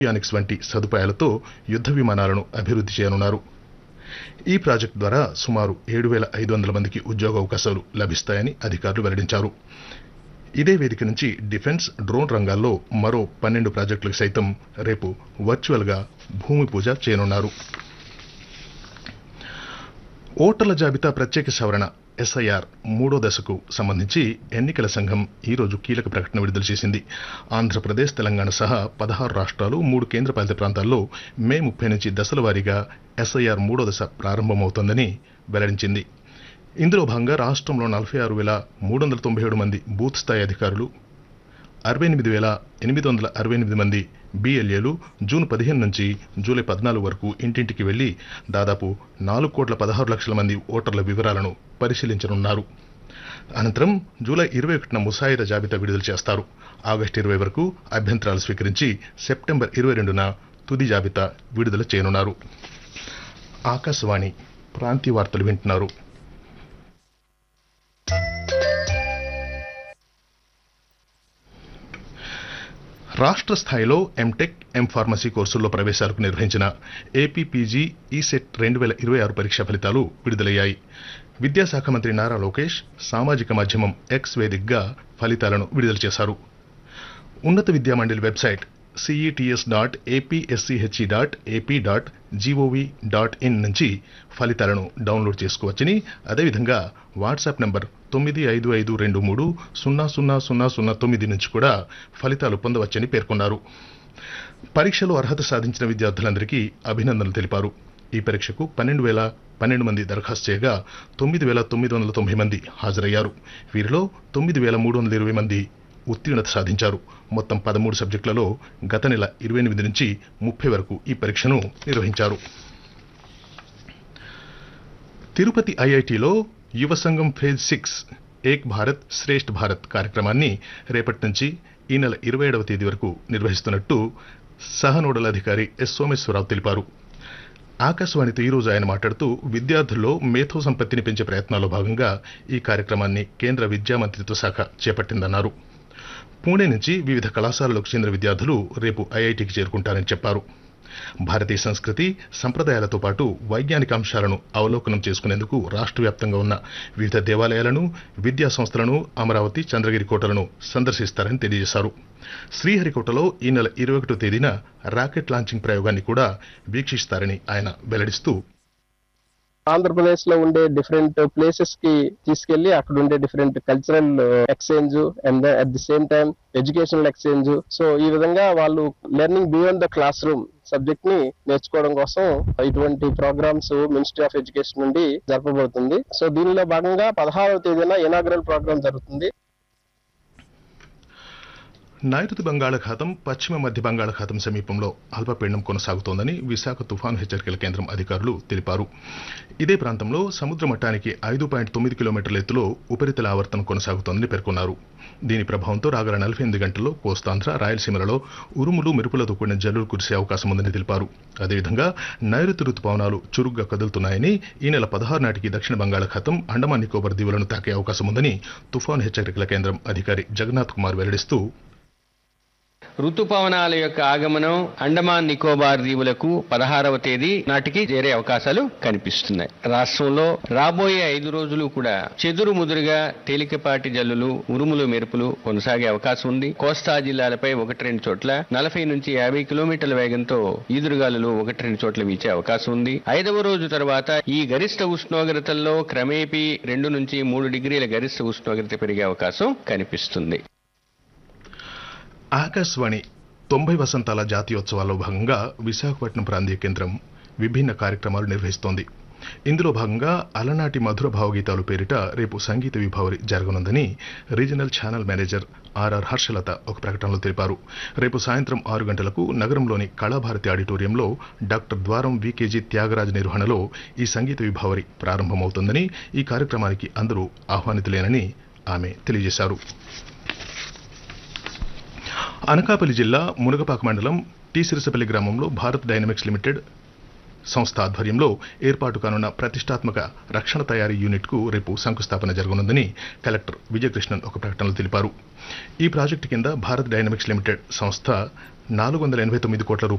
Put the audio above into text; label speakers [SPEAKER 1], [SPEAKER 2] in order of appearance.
[SPEAKER 1] యానిక్స్ వంటి సదుపాయాలతో యుద్ధ విమానాలను అభివృద్ధి చేయనున్నారు ఈ ప్రాజెక్టు ద్వారా సుమారు ఏడు వేల ఐదు వందల మందికి ఉద్యోగ అవకాశాలు లభిస్తాయని అధికారులు వెల్లడించారు ఇదే వేదిక నుంచి డిఫెన్స్ డ్రోన్ రంగాల్లో మరో పన్నెండు ప్రాజెక్టులకు సైతం రేపు వర్చువల్గా భూమి పూజ చేయనున్నారు ఓటర్ల జాబితా ప్రత్యేక సవరణ ఎస్ఐఆర్ మూడో దశకు సంబంధించి ఎన్నికల సంఘం ఈ రోజు కీలక ప్రకటన విడుదల చేసింది ఆంధ్రప్రదేశ్ తెలంగాణ సహా పదహారు రాష్ట్రాలు మూడు కేంద్రపాలిత ప్రాంతాల్లో మే ముప్పై నుంచి దశల వారీగా ఎస్ఐఆర్ మూడో దశ ప్రారంభమవుతోందని వెల్లడించింది ఇందులో భాగంగా రాష్ట్రంలో నలభై ఆరు వేల మూడు వందల తొంభై ఏడు మంది బూత్ స్థాయి అధికారులు అరవై ఎనిమిది వేల ఎనిమిది వందల అరవై ఎనిమిది మంది బిఎల్ఏలు జూన్ పదిహేను నుంచి జూలై పద్నాలుగు వరకు ఇంటింటికి వెళ్లి దాదాపు నాలుగు కోట్ల పదహారు లక్షల మంది ఓటర్ల వివరాలను పరిశీలించనున్నారు అనంతరం జూలై ఇరవై ఒకటిన ముసాయిదా జాబితా విడుదల చేస్తారు ఆగస్టు ఇరవై వరకు అభ్యంతరాలు స్వీకరించి సెప్టెంబర్ ఇరవై రెండున తుది జాబితా విడుదల చేయనున్నారు ఆకాశవాణి ప్రాంతీయ వార్తలు వింటున్నారు రాష్ట్ర స్థాయిలో ఎంటెక్ ఎం ఫార్మసీ కోర్సుల్లో ప్రవేశాలకు నిర్వహించిన ఏపీపీజీ ఈసెట్ రెండు వేల ఇరవై ఆరు పరీక్ష ఫలితాలు విడుదలయ్యాయి విద్యాశాఖ మంత్రి నారా లోకేష్ సామాజిక మాధ్యమం ఎక్స్ వేదికగా ఫలితాలను విడుదల చేశారు ఉన్నత విద్యా మండలి website CETS dot APSCHE dot AP dot GOV dot in నుంచి ఫలితాలను డౌన్లోడ్ చేసుకోవచ్చని అదేవిధంగా వాట్సాప్ నంబర్ తొమ్మిది ఐదు ఐదు రెండు మూడు సున్నా సున్నా సున్నా సున్నా తొమ్మిది నుంచి కూడా ఫలితాలు పొందవచ్చని పేర్కొన్నారు పరీక్షలో అర్హత సాధించిన విద్యార్థులందరికీ అభినందనలు తెలిపారు ఈ పరీక్షకు పన్నెండు వేల పన్నెండు మంది దరఖాస్తు చేయగా తొమ్మిది వేల తొమ్మిది వందల తొంభై మంది హాజరయ్యారు వీరిలో తొమ్మిది వేల మూడు వందల ఇరవై మంది ఉత్తీర్ణత సాధించారు మొత్తం పదమూడు సబ్జెక్టులలో గత నెల ఇరవై ఎనిమిది నుంచి ముప్పై వరకు ఈ పరీక్షను నిర్వహించారు తిరుపతి ఐఐటిలో యువ సంఘం ఫేజ్ సిక్స్ ఏక్ భారత్ శ్రేష్ఠ్ భారత్ కార్యక్రమాన్ని రేపటి నుంచి ఈ నెల ఇరవై ఏడవ తేదీ వరకు నిర్వహిస్తున్నట్టు సహ నోడల్ అధికారి ఎస్ సోమేశ్వరరావు తెలిపారు ఆకాశవాణితో ఈరోజు ఆయన మాట్లాడుతూ విద్యార్థుల్లో మేధో సంపత్తిని పెంచే ప్రయత్నాల్లో భాగంగా ఈ కార్యక్రమాన్ని కేంద్ర విద్యా మంత్రిత్వ శాఖ చేపట్టిందన్నారు పూణే నుంచి వివిధ కళాశాలలకు చెందిన విద్యార్థులు రేపు ఐఐటికి చేరుకుంటారని చెప్పారు భారతీయ సంస్కృతి సంప్రదాయాలతో పాటు వైజ్ఞానిక అంశాలను అవలోకనం చేసుకునేందుకు రాష్ట్ర వ్యాప్తంగా ఉన్న వివిధ దేవాలయాలను విద్యా సంస్థలను అమరావతి చంద్రగిరి కోటలను సందర్శిస్తారని తెలియజేశారు శ్రీహరికోటలో ఈ నెల ఇరవై ఒకటో తేదీన రాకెట్ లాంచింగ్ ప్రయోగాన్ని కూడా వీక్షిస్తారని ఆయన వెల్లడిస్తూ
[SPEAKER 2] ఆంధ్రప్రదేశ్ లో ఉండే డిఫరెంట్ ప్లేసెస్ కి తీసుకెళ్లి అక్కడ ఉండే different cultural exchange and at the same time educational exchange so ఈ విధంగా వాళ్ళు learning beyond the classroom subject ని నేర్చుకోవడం కోసం ఇటువంటి ప్రోగ్రామ్స్ మినిస్ట్రీ ఆఫ్ ఎడ్యుకేషన్ నుండి జరపబడుతుంది సో దీనిలో భాగంగా పదహారవ తేదీన ఇనాగ్రల్ ప్రోగ్రామ్ జరుగుతుంది
[SPEAKER 1] నైరుతి బంగాళాఖాతం పశ్చిమ మధ్య బంగాళాఖాతం సమీపంలో అల్పపీడనం కొనసాగుతోందని విశాఖ తుఫాను హెచ్చరికల కేంద్రం అధికారులు తెలిపారు ఇదే ప్రాంతంలో సముద్ర మట్టానికి ఐదు పాయింట్ తొమ్మిది కిలోమీటర్ల ఎత్తులో ఉపరితల ఆవర్తనం కొనసాగుతోందని పేర్కొన్నారు దీని ప్రభావంతో రాగల నలభై ఎనిమిది గంటల్లో కోస్తాంధ్ర రాయలసీమలలో ఉరుములు మెరుపులతో కూడిన జల్లులు కురిసే అవకాశం ఉందని తెలిపారు అదేవిధంగా నైరుతి రుతుపవనాలు చురుగ్గా కదులుతున్నాయని ఈ నెల పదహారు నాటికి దక్షిణ బంగాళాఖాతం అండమాన్ నికోబార్ దీవులను తాకే అవకాశం ఉందని తుఫాను హెచ్చరికల కేంద్రం అధికారి జగన్నాథ్ కుమార్ వెల్లడిస్తూ
[SPEAKER 3] ఋతుపవనాల యొక్క ఆగమనం అండమాన్ నికోబార్ దీవులకు పదహారవ తేదీ నాటికి చేరే అవకాశాలు కనిపిస్తున్నాయి రాష్ట్రంలో రాబోయే ఐదు రోజులు కూడా చెదురు ముదురుగా తేలికపాటి జల్లులు ఉరుములు మెరుపులు కొనసాగే అవకాశం ఉంది కోస్తా జిల్లాలపై ఒకటి రెండు చోట్ల నలభై నుంచి యాభై కిలోమీటర్ల వేగంతో ఈదురుగాలులు ఒకటి రెండు చోట్ల వీచే అవకాశం ఉంది ఐదవ రోజు తర్వాత ఈ గరిష్ట ఉష్ణోగ్రతల్లో క్రమేపీ రెండు నుంచి మూడు డిగ్రీల గరిష్ట ఉష్ణోగ్రత పెరిగే అవకాశం కనిపిస్తుంది
[SPEAKER 1] ఆకాశవాణి తొంభై వసంతాల జాతీయోత్సవాల్లో భాగంగా విశాఖపట్నం ప్రాంతీయ కేంద్రం విభిన్న కార్యక్రమాలు నిర్వహిస్తోంది ఇందులో భాగంగా అలనాటి మధుర భావగీతాలు పేరిట రేపు సంగీత విభావరి జరగనుందని regional channel manager RR Harshalatha ఒక ప్రకటనలో తెలిపారు రేపు సాయంత్రం ఆరు గంటలకు నగరంలోని కళాభారతి ఆడిటోరియంలో డాక్టర్ ద్వారం వికేజీ త్యాగరాజ్ నిర్వహణలో ఈ సంగీత విభావరి ప్రారంభమవుతుందని ఈ కార్యక్రమానికి అందరూ ఆహ్వానితులేనని ఆమె తెలియజేశారు అనకాపల్లి జిల్లా మునగపాక మండలం టీ సిరసపల్లి గ్రామంలో భారత్ డైనమిక్స్ లిమిటెడ్ సంస్థ ఆధ్వర్యంలో ఏర్పాటు కానున్న ప్రతిష్టాత్మక రక్షణ తయారీ యూనిట్కు రేపు శంకుస్థాపన జరగనుందని కలెక్టర్ విజయకృష్ణన్ ఒక ప్రకటనలో తెలిపారు ఈ ప్రాజెక్టు కింద భారత్ డైనమిక్స్ లిమిటెడ్ సంస్థ నాలుగు వందల ఎనభై తొమ్మిది కోట్ల రూపాయలు